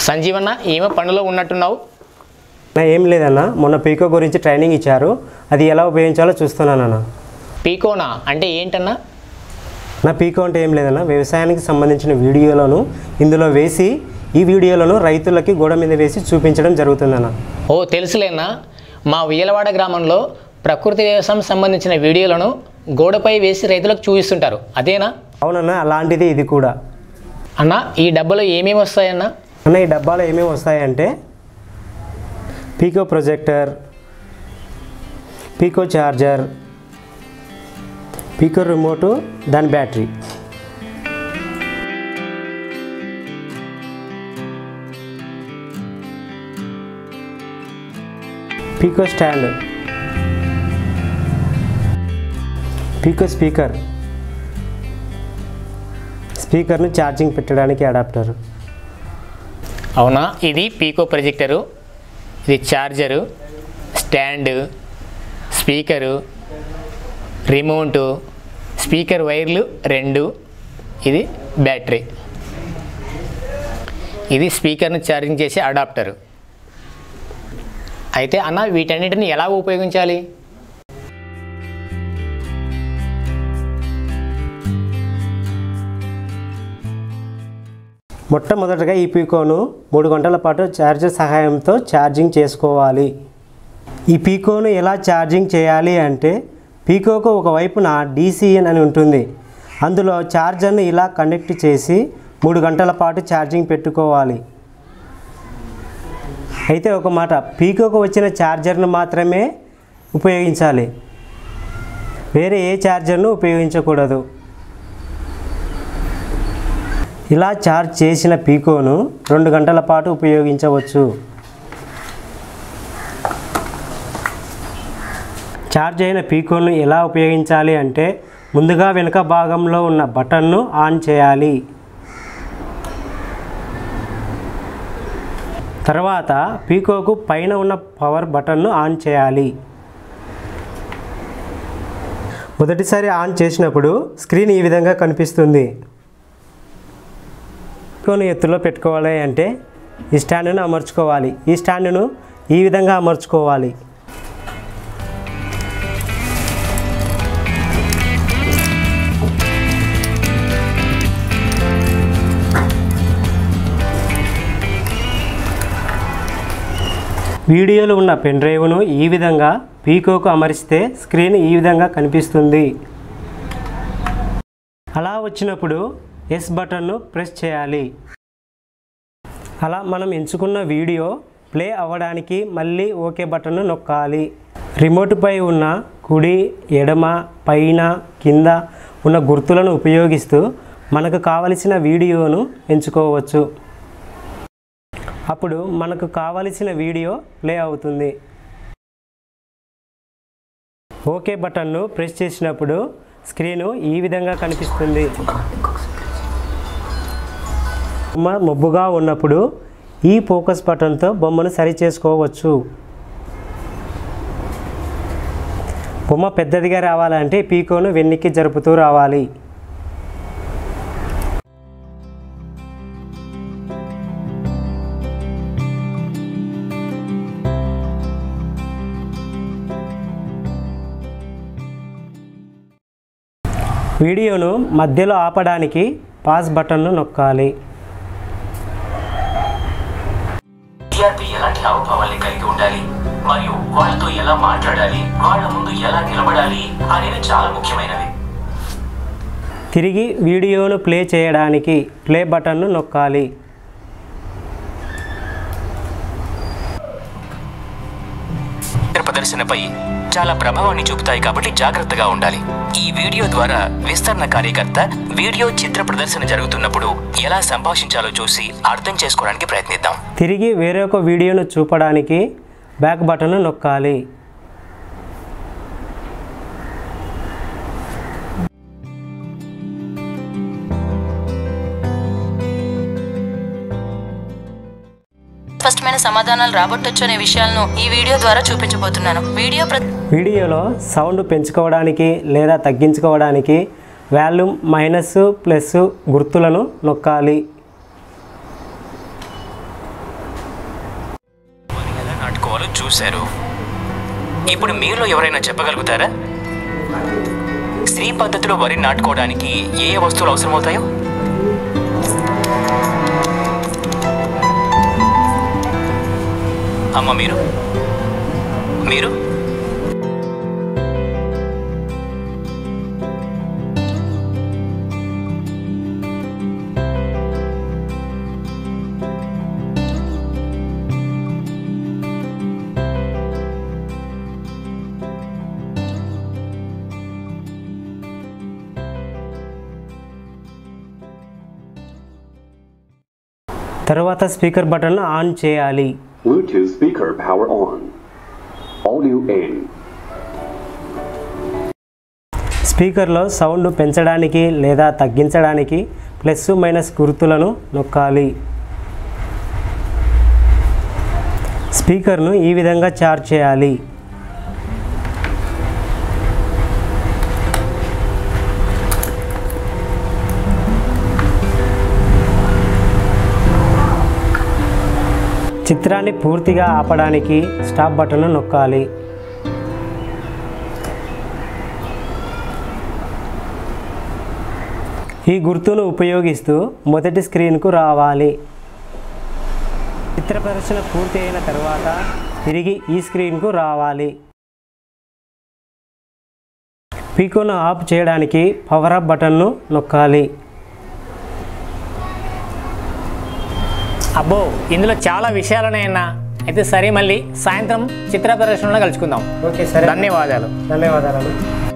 సంజీవన్న ఏమో పనిలో ఉన్నట్టున్నావు నా ఏం లేదన్న మొన్న పీకో గురించి ట్రైనింగ్ ఇచ్చారు అది ఎలా ఉపయోగించాలో చూస్తున్నానన్న పీకోనా అంటే ఏంటన్నా నా పీకో అంటే ఏం లేదన్న వ్యవసాయానికి సంబంధించిన వీడియోలను ఇందులో వేసి ఈ వీడియోలను రైతులకి గోడ మీద వేసి చూపించడం జరుగుతుందన్న ఓ తెలుసులేనా మా ఉయ్యలవాడ గ్రామంలో ప్రకృతి వ్యవసాయం సంబంధించిన వీడియోలను గోడపై వేసి రైతులకు చూపిస్తుంటారు అదేనా అవునన్న అలాంటిది ఇది కూడా అన్న ఈ డబ్బులో ఏమేమి వస్తాయన్నా అన్న ఈ డబ్బాలో ఏమేమి వస్తాయంటే Pico projector Pico charger Pico remote దాని battery Pico stand Pico speaker స్పీకర్ను ఛార్జింగ్ పెట్టడానికి అడాప్టర్ అవునా ఇది పీకో ప్రొజెక్టరు ఇది charger stand speaker remote speaker వైర్లు రెండు ఇది బ్యాటరీ ఇది స్పీకర్ను ఛార్జింగ్ చేసే అడాప్టరు అయితే అన్న వీటన్నిటిని ఎలా ఉపయోగించాలి మొట్టమొదటగా ఈ పీకోను మూడు గంటల పాటు ఛార్జర్ సహాయంతో ఛార్జింగ్ చేసుకోవాలి ఈ పీకోను ఎలా ఛార్జింగ్ చేయాలి అంటే పీకోకు ఒక వైపున డీసీఎన్ అని ఉంటుంది అందులో ఛార్జర్ను ఇలా కనెక్ట్ చేసి మూడు గంటల పాటు ఛార్జింగ్ పెట్టుకోవాలి అయితే ఒక మాట పీకోకు వచ్చిన ఛార్జర్ను మాత్రమే ఉపయోగించాలి వేరే ఏ ఛార్జర్ను ఉపయోగించకూడదు ఇలా ఛార్జ్ చేసిన పీకోను రెండు గంటల పాటు ఉపయోగించవచ్చు ఛార్జ్ అయిన పీకోను ఎలా ఉపయోగించాలి అంటే ముందుగా వెనుక భాగంలో ఉన్న బటన్ను ఆన్ చేయాలి తర్వాత పీకోకు పైన ఉన్న పవర్ బటన్ను ఆన్ చేయాలి మొదటిసారి ఆన్ చేసినప్పుడు స్క్రీన్ ఈ విధంగా కనిపిస్తుంది పీకోను ఎత్తులో పెట్టుకోవాలి అంటే ఈ స్టాండ్ను అమర్చుకోవాలి ఈ స్టాండ్ను ఈ విధంగా అమర్చుకోవాలి వీడియోలో ఉన్న పెన్ డ్రైవ్ను ఈ విధంగా పీకోకు అమరిస్తే స్క్రీన్ ఈ విధంగా కనిపిస్తుంది అలా వచ్చినప్పుడు ఎస్ బటన్ను ప్రెస్ చేయాలి అలా మనం ఎంచుకున్న వీడియో ప్లే అవ్వడానికి మళ్ళీ ఓకే బటన్ను నొక్కాలి రిమోట్పై ఉన్న కుడి ఎడమ పైన కింద ఉన్న గుర్తులను ఉపయోగిస్తూ మనకు కావలసిన వీడియోను ఎంచుకోవచ్చు అప్పుడు మనకు కావలసిన వీడియో ప్లే అవుతుంది ఓకే బటన్ను ప్రెస్ చేసినప్పుడు స్క్రీను ఈ విధంగా కనిపిస్తుంది బొమ్మ మొబ్బుగా ఉన్నప్పుడు ఈ ఫోకస్ బటన్తో బొమ్మను సరి చేసుకోవచ్చు బొమ్మ పెద్దదిగా రావాలంటే పీకోను వెన్నికి జరుపుతూ రావాలి వీడియోను మధ్యలో ఆపడానికి పాస్ బటన్ను నొక్కాలి విద్యార్థి ఎలాంటి హావభావాల్ని కలిగి ఉండాలి మరియు వాళ్ళతో ఎలా మాట్లాడాలి వాళ్ళ ముందు ఎలా నిలబడాలి అనేవి చాలా ముఖ్యమైనవి తిరిగి వీడియోను ప్లే చేయడానికి ప్లే బటన్ను నొక్కాలి చిత్ర ప్రదర్శనపై చాలా ప్రభావాన్ని చూపుతాయి కాబట్టి జాగ్రత్తగా ఉండాలి ఈ వీడియో ద్వారా విస్తరణ కార్యకర్త వీడియో చిత్ర ప్రదర్శన జరుగుతున్నప్పుడు ఎలా సంభాషించాలో చూసి అర్థం చేసుకోవడానికి ప్రయత్నిద్దాం తిరిగి వేరొక వీడియోను చూపడానికి బ్యాక్ బటన్ను నొక్కాలి స్పష్టమైన సమాధానాలు రాబట్టొచ్చు అనే విషయాలను ఈ వీడియో ద్వారా చూపించబోతున్నాను వీడియో ప్ర వీడియోలో సౌండ్ పెంచుకోవడానికి లేదా తగ్గించుకోవడానికి వాల్యూమ్ మైనస్ ప్లస్ గుర్తులను నొక్కాలి చేశారు ఇప్పుడు మీలో ఎవరైనా చెప్పగలుగుతారా స్త్రీ పద్ధతిలో వరి నాటుకోవడానికి ఏ ఏ వస్తువులు అవసరమవుతాయో అమ్మ మీరు మీరు తర్వాత స్పీకర్ బటన్ను ఆన్ చేయాలి Bluetooth speaker power on. Audio in. స్పీకర్లో సౌండ్ పెంచడానికి లేదా తగ్గించడానికి ప్లస్ మైనస్ గుర్తులను నొక్కాలి స్పీకర్ను ఈ విధంగా చార్జ్ చేయాలి చిత్రాన్ని పూర్తిగా ఆపడానికి స్టాప్ బటన్ను నొక్కాలి ఈ గుర్తును ఉపయోగిస్తూ మొదటి స్క్రీన్కు రావాలి చిత్ర ప్రదర్శన పూర్తి అయిన తర్వాత తిరిగి ఈ స్క్రీన్కు రావాలి పీకోను ఆఫ్ చేయడానికి పవర్ అప్ బటన్ను నొక్కాలి అబ్బో ఇందులో చాలా విషయాలున్నాయన్నా అయితే సరే మళ్ళీ సాయంత్రం చిత్ర ప్రదర్శనలో కలుసుకుందాం ఓకే సరే ధన్యవాదాలు ధన్యవాదాలు